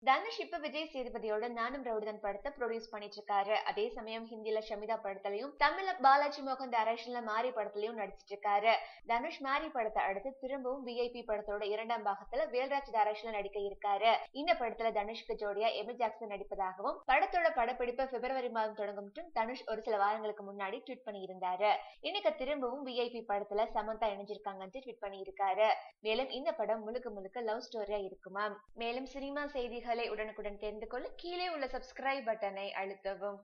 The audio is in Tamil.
தனுஷ் இப்ப விஜய் சேதுபதியோட நானும் ரவுடிதான் படத்தை ப்ரொடியூஸ் பண்ணிட்டு இருக்காரு அதே சமயம் ஹிந்தில ஷமிதா படத்துலயும் தமிழ்ல பாலாஜி மோகன் டைரக்ஷன்ல மாரி படத்துலயும் நடிச்சிட்டு இருக்காரு தனுஷ் மாரி படத்தை அடுத்து திரும்பவும் விஐபி படத்தோட இரண்டாம் பாகத்துல வேல்ராஜ் டைரக்ஷன்ல நடிக்க இருக்காரு இந்த படத்துல தனுஷ்க்கு ஜோடியா எமி ஜாக்சன் நடிப்பதாகவும் படத்தோட படப்பிடிப்பு பிப்ரவரி மாதம் தொடங்கும் தனுஷ் ஒரு சில வாரங்களுக்கு முன்னாடி ட்வீட் பண்ணி இருந்தாரு இன்னைக்கு திரும்பவும் விஐபி படத்துல சமந்தா இணைஞ்சிருக்காங்கன்னு ட்வீட் பண்ணி இருக்காரு மேலும் இந்த படம் முழுக்க முழுக்க லவ் ஸ்டோரியா இருக்குமா மேலும் சினிமா செய்திகளை உடனுக்குடன் தெரிந்து கொள்ள கீழே உள்ள சப்ஸ்கிரைப் பட்டனை அழுத்தவும்